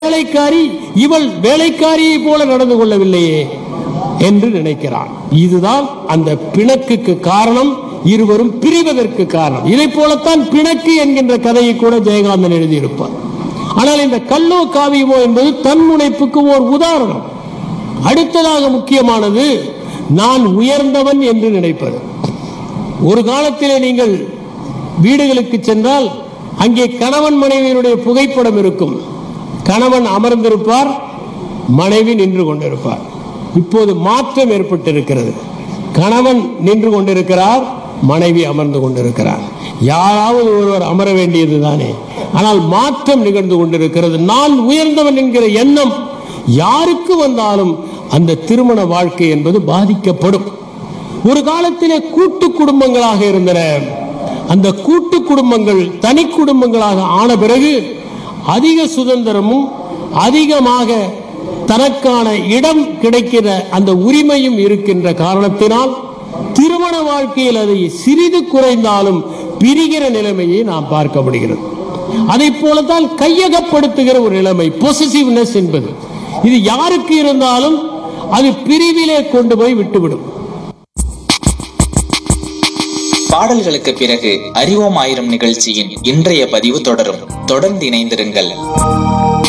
வேலைக்காரி இவள் வேலைக்காரியை போல நடந்து கொள்ளவில்லையே என்று நினைக்கிறான் இதுதான் அந்த பிணக்குக்கு காரணம் இருவரும் பிரிவதற்கு காரணம் இதை போலத்தான் பிணக்கு என்கின்ற கதையை கூட ஜெயகாந்தன் எழுதியிருப்பார் ஆனால் இந்த கல்லோ காவியமோ என்பது தன்முனைப்புக்கு ஓர் உதாரணம் அடுத்ததாக முக்கியமானது நான் உயர்ந்தவன் என்று நினைப்பது ஒரு காலத்திலே நீங்கள் வீடுகளுக்கு சென்றால் அங்கே கணவன் மனைவியினுடைய புகைப்படம் இருக்கும் கணவன் அமர்ந்திருப்பார் மனைவி நின்று கொண்டிருப்பார் இப்போது மாற்றம் ஏற்பட்டிருக்கிறது கணவன் நின்று கொண்டிருக்கிறார் மனைவி அமர்ந்து கொண்டிருக்கிறார் யாராவது ஒருவர் அமர வேண்டியது தானே ஆனால் மாற்றம் நிகழ்ந்து கொண்டிருக்கிறது நான் உயர்ந்தவன் என்கிற எண்ணம் யாருக்கு வந்தாலும் அந்த திருமண வாழ்க்கை என்பது பாதிக்கப்படும் ஒரு காலத்திலே கூட்டு குடும்பங்களாக இருந்தன அந்த கூட்டு குடும்பங்கள் தனி குடும்பங்களாக ஆன பிறகு அதிக சுதந்திரமும் அதிகமாக தனக்கான இடம் கிடைக்கிற அந்த உரிமையும் இருக்கின்ற காரணத்தினால் திருமண வாழ்க்கையில் அதை சிறிது குறைந்தாலும் பிரிகிற நிலைமையை நாம் பார்க்க முடிகிறது அதை போலத்தான் கையகப்படுத்துகிற ஒரு நிலைமை பொசிசிவ்னஸ் என்பது இது யாருக்கு இருந்தாலும் அது பிரிவிலே கொண்டு போய் விட்டுவிடும் பாடல்களுக்கு பிறகு அறிவோம் ஆயிரம் நிகழ்ச்சியின் இன்றைய பதிவு தொடரும் தொடர்ந்து இணைந்திருங்கள்